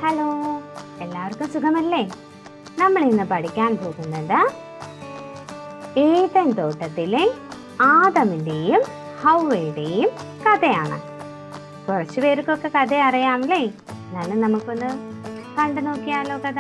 hello എല്ലാവർക്കും സുഖമല്ലേ നമ്മൾ ഇന്ന് പഠിക്കാൻ പോകുന്നത് ഏതൻ തോട്ടത്തിലെ ആദമിന്റെയും ഹൗവയുടെയും കഥയാണ് കുറച്ചു പേർക്കൊക്കെ കഥ അറിയാമല്ലേ എന്നാലും നമുക്കൊന്ന് കണ്ടു നോക്കിയാലോ കഥ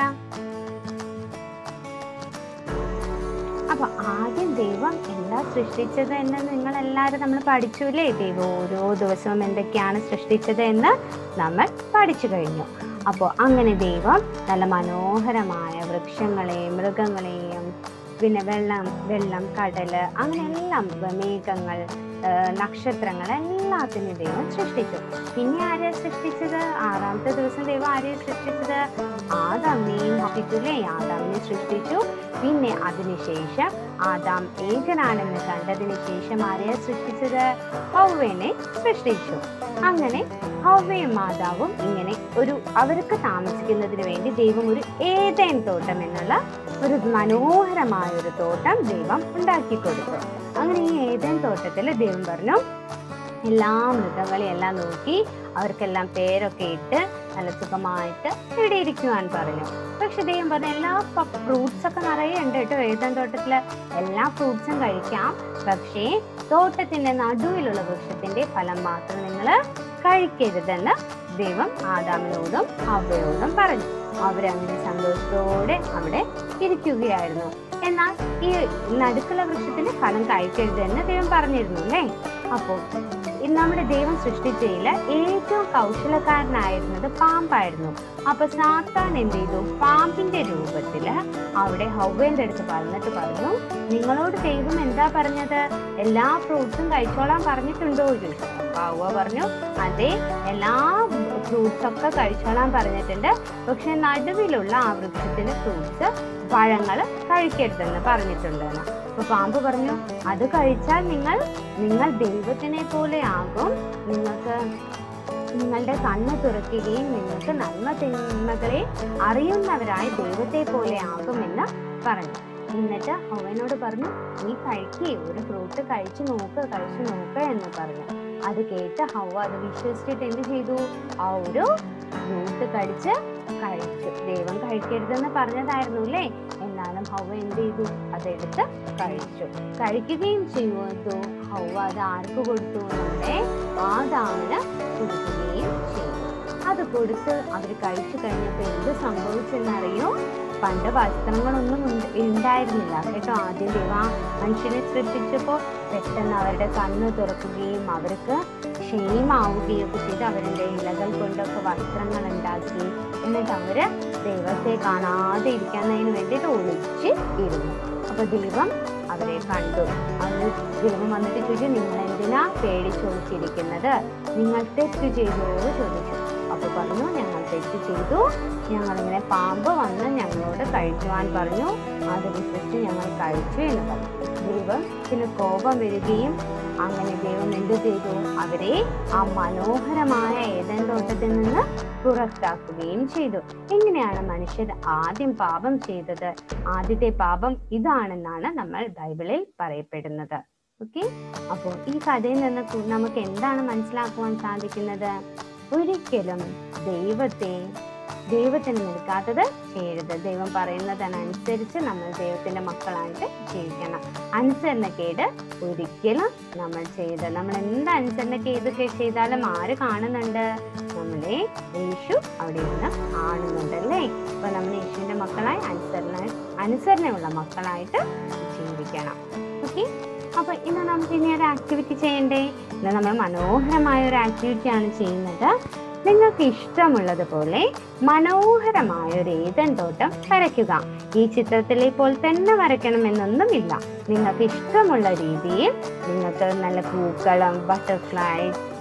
അപ്പൊ ആദ്യം ദൈവം എന്താ സൃഷ്ടിച്ചത് എന്ന് നിങ്ങൾ എല്ലാവരും നമ്മൾ പഠിച്ചുല്ലേ ദൈവം ഓരോ ദിവസവും എന്തൊക്കെയാണ് സൃഷ്ടിച്ചത് എന്ന് നമ്മൾ പഠിച്ചു കഴിഞ്ഞു അപ്പോൾ അങ്ങനെ ദൈവം നല്ല മനോഹരമായ വൃക്ഷങ്ങളെയും മൃഗങ്ങളെയും പിന്നെ വെള്ളം വെള്ളം കടല് അങ്ങനെ എല്ലാം മേഘങ്ങൾ ആ, നക്ഷത്രങ്ങൾ എല്ലാത്തിനും ദൈവം സൃഷ്ടിച്ചു പിന്നെ ആരെയാ സൃഷ്ടിച്ചത് ആറാമത്തെ ദിവസം ദൈവം ആരെയാ സൃഷ്ടിച്ചത് ആദാമിനെയും സൃഷ്ടിച്ചില്ലേ ആദാമിനെ സൃഷ്ടിച്ചു പിന്നെ അതിനുശേഷം ആദാം ഏകനാണെന്ന് കണ്ടതിന് ശേഷം ആരെയാ സൃഷ്ടിച്ചത് ഹൗവേനെ സൃഷ്ടിച്ചു അങ്ങനെ ഹൗവയും മാതാവും ഇങ്ങനെ ഒരു അവർക്ക് താമസിക്കുന്നതിന് വേണ്ടി ദൈവം ഒരു ഏതേൻ തോട്ടം എന്നുള്ള ഒരു മനോഹരമായ ഒരു തോട്ടം ദൈവം ഉണ്ടാക്കി കൊടുത്തു അങ്ങനെ ഈ ഏതേൻ തോട്ടത്തിൽ ദൈവം പറഞ്ഞു എല്ലാ മൃഗങ്ങളെയും എല്ലാം നോക്കി അവർക്കെല്ലാം പേരൊക്കെ ഇട്ട് നല്ല സുഖമായിട്ട് ഇവിടെ ഇരിക്കുവാൻ പറഞ്ഞു പക്ഷെ ദൈവം പറഞ്ഞു എല്ലാ ഫ്രൂട്ട്സ് ഒക്കെ നിറയെ ഉണ്ട് കേട്ടോ ഏതൻ തോട്ടത്തില് എല്ലാ ഫ്രൂട്ട്സും കഴിക്കാം പക്ഷേ തോട്ടത്തിന്റെ നടുവിലുള്ള വൃക്ഷത്തിന്റെ ഫലം മാത്രം നിങ്ങൾ കഴിക്കരുതെന്ന് ദൈവം ആദാമിനോടും ഹവ്വയോടും പറഞ്ഞു അവരങ്ങനെ സന്തോഷത്തോടെ അവിടെ ഇരിക്കുകയായിരുന്നു എന്നാൽ ഈ നടുക്കുള്ള വൃക്ഷത്തിന്റെ ഫലം കഴിക്കരുതെന്ന് ദൈവം പറഞ്ഞിരുന്നു അല്ലേ അപ്പോൾ ഈ നമ്മുടെ ദൈവം സൃഷ്ടിച്ചതിൽ ഏറ്റവും കൗശലക്കാരനായിരുന്നത് പാമ്പായിരുന്നു അപ്പൊ സാത്താൻ എന്ത് ചെയ്തു പാമ്പിന്റെ രൂപത്തില് അവിടെ ഹൗവേന്റെ അടുത്ത് പറഞ്ഞിട്ട് പറഞ്ഞു നിങ്ങളോട് ദൈവം എന്താ പറഞ്ഞത് എല്ലാ ഫ്രൂട്ട്സും കഴിച്ചോളാൻ പറഞ്ഞിട്ടുണ്ടോ ചോദിച്ചു അപ്പൊ ഹൗവ പറഞ്ഞു അതെ എല്ലാ ഫ്രൂട്ട്സ് ഒക്കെ കഴിച്ചോളാൻ പറഞ്ഞിട്ടുണ്ട് പക്ഷെ നടുവിലുള്ള ആ വൃക്ഷത്തിന്റെ ഫ്രൂട്ട്സ് പഴങ്ങൾ കഴിക്കരുതെന്ന് പറഞ്ഞിട്ടുണ്ടെന്ന് അപ്പൊ പാമ്പ് പറഞ്ഞു അത് കഴിച്ചാൽ നിങ്ങൾ നിങ്ങൾ ദൈവത്തിനെ പോലെ ആകും നിങ്ങൾക്ക് നിങ്ങളുടെ കണ്ണ് തുറക്കുകയും നിങ്ങൾക്ക് നന്മ തിന്മകളെ അറിയുന്നവരായി ദൈവത്തെ പോലെ ആകുമെന്ന് പറഞ്ഞു എന്നിട്ട് അവനോട് പറഞ്ഞു നീ കഴിക്കേ ഒരു ഫ്രൂട്ട് കഴിച്ചു നോക്ക് കഴിച്ചു നോക്ക് എന്ന് പറഞ്ഞു അത് കേട്ട് ഹൗവ അത് വിശ്വസിച്ചിട്ട് എന്ത് ചെയ്തു ആ ഒരു ഫ്രൂട്ട് കടിച്ച് കഴിച്ചു ദൈവം കഴിക്കരുതെന്ന് പറഞ്ഞതായിരുന്നു അല്ലേ എന്നാലും ഹൗവ എന്ത് ചെയ്തു അതെടുത്ത് കഴിച്ചു കഴിക്കുകയും ചെയ്തു ഹൗവ അത് ആർക്ക് കൊടുത്തു നമ്മുടെ ആദാമിന് കൊടുക്കുകയും ചെയ്തു അത് കൊടുത്ത് അവർ കഴിച്ചു കഴിഞ്ഞപ്പോൾ എന്ത് സംഭവിച്ചെന്നറിയോ പണ്ട് വസ്ത്രങ്ങളൊന്നും ഉണ്ട്- ഉണ്ടായിരുന്നില്ല കേട്ടോ ആദ്യം ദൈവ മനുഷ്യനെ സൃഷ്ടിച്ചപ്പോൾ പെട്ടെന്ന് അവരുടെ കണ്ണ് തുറക്കുകയും അവർക്ക് ക്ഷീണമാവുകയും ഒക്കെ ചെയ്ത് അവരുടെ ഇലകൾ കൊണ്ടൊക്കെ വസ്ത്രങ്ങൾ ഉണ്ടാക്കി എന്നിട്ട് അവര് ദൈവത്തെ കാണാതെ ഇരിക്കുന്നതിന് വേണ്ടിയിട്ട് ഒളിച്ച് ഇരുന്നു അപ്പൊ ദൈവം അവരെ കണ്ടു അത് ദൈവം വന്നിട്ട് ചോദിച്ചു നിങ്ങൾ എന്തിനാ പേടിച്ചൊളിച്ചിരിക്കുന്നത് നിങ്ങൾ തെറ്റ് ചെയ്തോ എന്ന് ചോദിച്ചു അപ്പൊ പറഞ്ഞു ഞങ്ങൾ തെറ്റ് ചെയ്തു ഞങ്ങളിങ്ങനെ പാമ്പ് വന്ന് ഞങ്ങളോട് കഴിക്കുവാൻ പറഞ്ഞു അത് വിശ്വസിച്ച് ഞങ്ങൾ കഴിച്ചു എന്ന് പറഞ്ഞു ദൈവം പിന്നെ കോപം വരികയും അങ്ങനെ ദൈവം എന്ത് ചെയ്തു അവരെ ആ മനോഹരമായ ഏതൻ തോട്ടത്തിൽ നിന്ന് പുറത്താക്കുകയും ചെയ്തു എങ്ങനെയാണ് മനുഷ്യർ ആദ്യം പാപം ചെയ്തത് ആദ്യത്തെ പാപം ഇതാണെന്നാണ് നമ്മൾ ബൈബിളിൽ പറയപ്പെടുന്നത് ഓക്കെ അപ്പോൾ ഈ കഥയിൽ നിന്ന് കു- നമുക്ക് എന്താണ് മനസ്സിലാക്കുവാൻ സാധിക്കുന്നത് ഒരിക്കലും ദൈവത്തെ ദൈവത്തിന് നിൽക്കാത്തത് ചെയ്യരുത് ദൈവം പറയുന്നതിനനുസരിച്ച് നമ്മൾ ദൈവത്തിന്റെ മക്കളായിട്ട് ജീവിക്കണം അനുസരണക്കേട് ഒരിക്കലും നമ്മൾ ചെയ്ത് നമ്മൾ എന്ത് അനുസരണക്കേതൊക്കെ ചെയ്താലും ആര് കാണുന്നുണ്ട് നമ്മളെ യേശു അവിടെ ഇരുന്ന് കാണുന്നുണ്ട് അല്ലേ അപ്പൊ നമ്മൾ യേശുവിന്റെ മക്കളായി അനുസരണ അനുസരണയുള്ള മക്കളായിട്ട് ജീവിക്കണം ഓക്കെ അപ്പൊ ഇന്ന് നമുക്ക് ഇനി ഒരു ആക്ടിവിറ്റി ചെയ്യണ്ടേ ഇന്ന് നമ്മൾ മനോഹരമായ ഒരു ആക്ടിവിറ്റിയാണ് ചെയ്യുന്നത് നിങ്ങൾക്ക് ഇഷ്ടമുള്ളതുപോലെ മനോഹരമായ ഒരു ഏതൻ തോട്ടം വരയ്ക്കുക ഈ ചിത്രത്തിലെ പോലെ തന്നെ വരയ്ക്കണമെന്നൊന്നുമില്ല നിങ്ങൾക്ക് ഇഷ്ടമുള്ള രീതിയിൽ നിങ്ങൾക്ക് നല്ല പൂക്കളം ബട്ടർഫ്ലൈ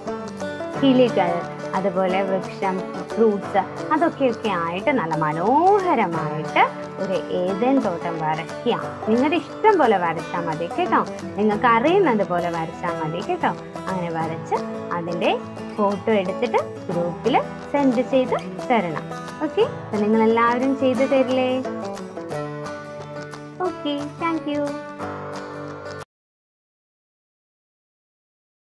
കിളികൾ അതുപോലെ വൃക്ഷം ഫ്രൂട്ട്സ് അതൊക്കെയൊക്കെ ആയിട്ട് നല്ല മനോഹരമായിട്ട് ഒരു ഏതൻ തോട്ടം വരയ്ക്കുക നിങ്ങളുടെ ഇഷ്ടം പോലെ വരച്ചാൽ മതി കേട്ടോ നിങ്ങൾക്ക് അറിയുന്നത് പോലെ വരച്ചാൽ മതി കേട്ടോ അങ്ങനെ വരച്ച് അതിൻ്റെ ഫോട്ടോ എടുത്തിട്ട് ഗ്രൂപ്പിൽ സെൻഡ് ചെയ്ത് തരണം ഓക്കെ നിങ്ങൾ എല്ലാവരും ചെയ്തു തരില്ലേ ഓക്കെ താങ്ക് യു